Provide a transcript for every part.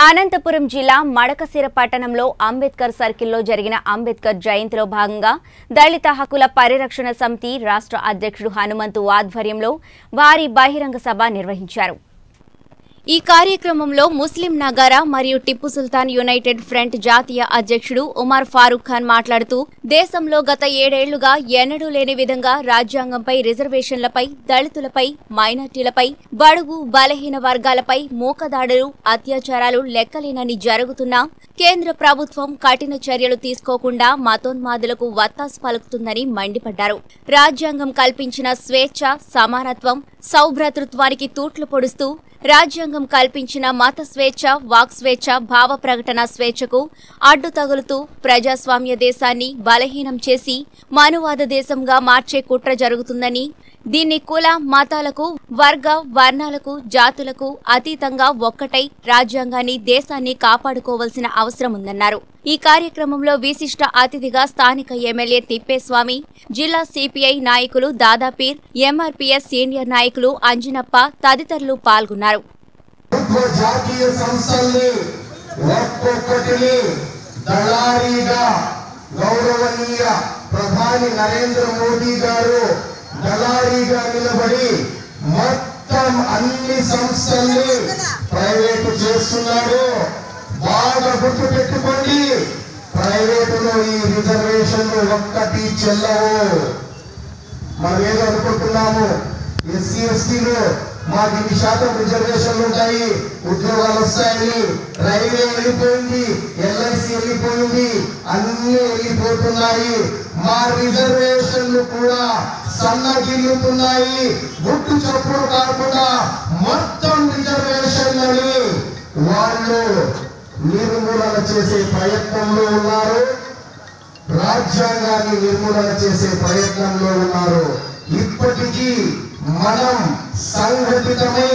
అనంతపురం జిల్లా మడకశిర పట్టణంలో అంబేద్కర్ సర్కిల్లో జరిగిన అంబేద్కర్ జయంతిలో భాగంగా దళిత హక్కుల పరిరక్షణ సమితి రాష్ట్ర అధ్యక్షుడు హనుమంతు ఆధ్వర్యంలో భారీ బహిరంగ సభ నిర్వహించారు ఈ కార్యక్రమంలో ముస్లిం నగారా మరియు టిప్పు సుల్తాన్ యునైటెడ్ ఫ్రంట్ జాతీయ అధ్యక్షుడు ఉమర్ ఫారూక్ ఖాన్ మాట్లాడుతూ దేశంలో గత ఏడేళ్లుగా ఎన్నడూ లేని విధంగా రాజ్యాంగంపై రిజర్వేషన్లపై దళితులపై మైనార్టీలపై బడుగు బలహీన వర్గాలపై మూకదాడులు అత్యాచారాలు లెక్కలేనని జరుగుతున్నా కేంద్ర ప్రభుత్వం కఠిన చర్యలు తీసుకోకుండా మతోన్మాదులకు వత్తాసు పలుకుతుందని మండిపడ్డారు రాజ్యాంగం కల్పించిన స్వేచ్ఛ సమానత్వం సౌభ్రతృత్వానికి తూట్లు పొడుస్తూ రాజ్యాంగం కల్పించిన మత స్వేచ్ఛ వాక్ స్వేచ్ఛ భావ ప్రకటన స్వేచ్ఛకు అడ్డు తగులుతూ ప్రజాస్వామ్య దేశాన్ని బలహీనం చేసి మనువాద దేశంగా మార్చే కుట్ర జరుగుతుందని దీన్ని కుల మతాలకు వర్గ వర్ణాలకు జాతులకు అతీతంగా ఒక్కటై రాజ్యాంగాన్ని దేశాన్ని కాపాడుకోవాల్సిన అవసరం ఉందన్నారు ఈ కార్యక్రమంలో విశిష్ట అతిథిగా స్థానిక ఎమ్మెల్యే తిప్పేస్వామి జిల్లా సిపిఐ నాయకులు దాదాపీర్ ఎంఆర్పీఎస్ సీనియర్ నాయకులు అంజనప్ప తదితరులు పాల్గొన్నారు ప్రభుత్వ జాతీయ సంస్థల్ని ఒక్కొక్కటిని దళారీగా గౌరవనీయ ప్రధాని నరేంద్ర మోదీ గారు దళారీగా నిలబడి మొత్తం అన్ని సంస్థల్ని ప్రైవేటు చేస్తున్నారు బాగా గుర్తు పెట్టుకోండి ప్రైవేటులో ఈ రిజర్వేషన్లు ఒక్కటి చెల్లవు మనం ఏదో అనుకుంటున్నాము ఎస్సీ ఎస్టీలో మాకు ఇన్ని శాతం రిజర్వేషన్లు ఉంటాయి ఉద్యోగాలు వస్తాయని రైల్వే వెళ్ళిపోయింది ఎల్ఐసి వెళ్ళిపోయింది అన్ని వెళ్ళిపోతున్నాయి మా రిజర్వేషన్లు కూడా సన్నగిల్లుతున్నాయి గుట్టు చప్పుడు కాకుండా మొత్తం రిజర్వేషన్లని వాళ్ళు నిర్మూలన చేసే ప్రయత్నంలో ఉన్నారు రాజ్యాంగాన్ని నిర్మూలన చేసే ప్రయత్నంలో ఉన్నారు ఇప్పటికీ మనం సంఘటితమై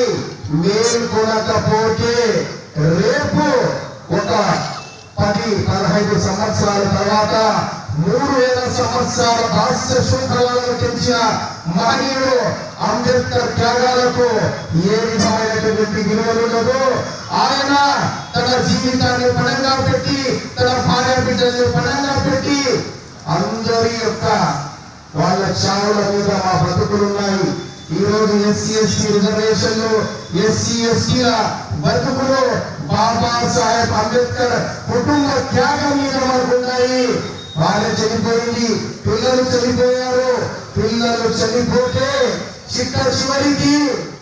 మేల్కొనకపోతే రేపు ఒక పది పదహైదు సంవత్సరాల తర్వాత మూడు వేల సంవత్సరాల దాస్య శృంఖలను తెచ్చిన మహనీయుడు అంబేద్కర్ త్యాగాలకు ఏ విధమైనటువంటి విలువలు ఉండదు ఆయన తన జీవితాన్ని పణంగా పెట్టి తన భార్య బిడ్డల్ని పణంగా పెట్టి అందరి యొక్క వాళ్ళ చావుల మీద మా బతుకులున్నాయి ఈ రోజు ఎస్సీ ఎస్టీ రిజర్వేషన్లు ఎస్సీ ఎస్టీల బతుకులు బాబా సాహెబ్ అంబేద్కర్ కుటుంబ త్యాగం మీద మనకు ఉన్నాయి భార్య చనిపోయింది పిల్లలు చనిపోయారు పిల్లలు చనిపోతే చిట్ట చివరికి